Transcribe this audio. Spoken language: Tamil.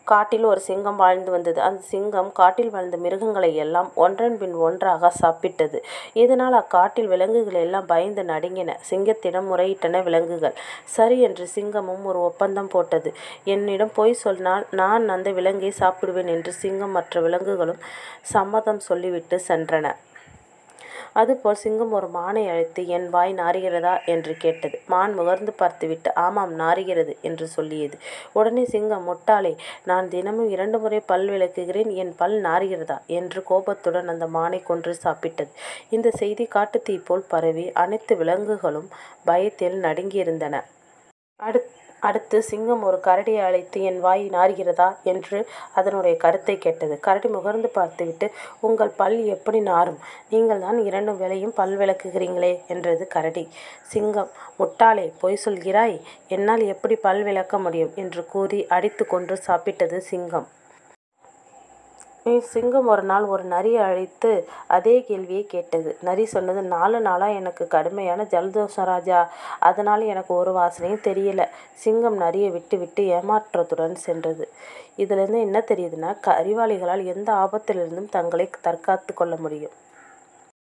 காட்டில் ஒரு சிங்கம் வாழ்ந்து வந்தது. அந்த சிங்கம் காட்டில் வாழ்ந்த மிருகங்களை எல்லாம் ஒன்றன் பின் ஒன்றாக சாப்பிட்டது. இதனால் அக்காட்டில் விலங்குகள் எல்லாம் பயந்து நடுங்கின. சிங்கத்திடம் முறையிட்டன விலங்குகள். சரி என்று சிங்கமும் ஒரு ஒப்பந்தம் போட்டது. என்னிடம் பொய் சொன்னால் நான் அந்த விலங்கை சாப்பிடுவேன் என்று சிங்கம் மற்ற விலங்குகளும் சம்மதம் சொல்லிவிட்டு சென்றன. அதுபோல் சிங்கம் ஒரு மானை அழைத்து என் வாய் நாறுகிறதா? என்று கேட்டது. மான் முகர்ந்து பார்த்துவிட்டு ஆமாம் நாறுகிறது என்று சொல்லியது. உடனே சிங்கம் முட்டாளே நான் தினமும் இரண்டு முறை பல் விளக்குகிறேன் என் பல் நாறுகிறதா? என்று கோபத்துடன் அந்த மானைக் கொன்று சாப்பிட்டது. இந்தச் செய்தி காட்டுத்தீ போல் பரவி அனைத்து விலங்குகளும் பயத்தில் நடுங்கியிருந்தன. அடுத்து சிங்கம் ஒரு கரடியை அழைத்து என் வாய் நாறுகிறதா? என்று அதனுடைய கருத்தைக் கேட்டது. கரடி முகர்ந்து பார்த்துவிட்டு உங்கள் பல் எப்படி நாறும்? நீங்கள்தான் இரண்டு வேளையும் பல் விளக்குகிறீர்களே என்றது கரடி. சிங்கம் முட்டாளே பொய் சொல்கிறாய். என்னால் எப்படி பல் விளக்க முடியும்? என்று கூறி அடித்துக் கொன்று சாப்பிட்டது சிங்கம். சிங்கம் ஒரு நாள் ஒரு நரியை அழைத்து அதே கேள்வியைக் கேட்டது. நரி சொன்னது நாலு நாளா எனக்கு கடுமையான ஜலதோஷம் ராஜா. அதனால எனக்கு ஒரு வாசனையும் தெரியல. சிங்கம் நரியை விட்டுவிட்டு ஏமாற்றத்துடன் சென்றது. இதிலிருந்து என்ன தெரியுதுன்னா அறிவாளிகளால் எந்த ஆபத்திலிருந்தும் தங்களைத் தற்காத்துக் கொள்ள முடியும்.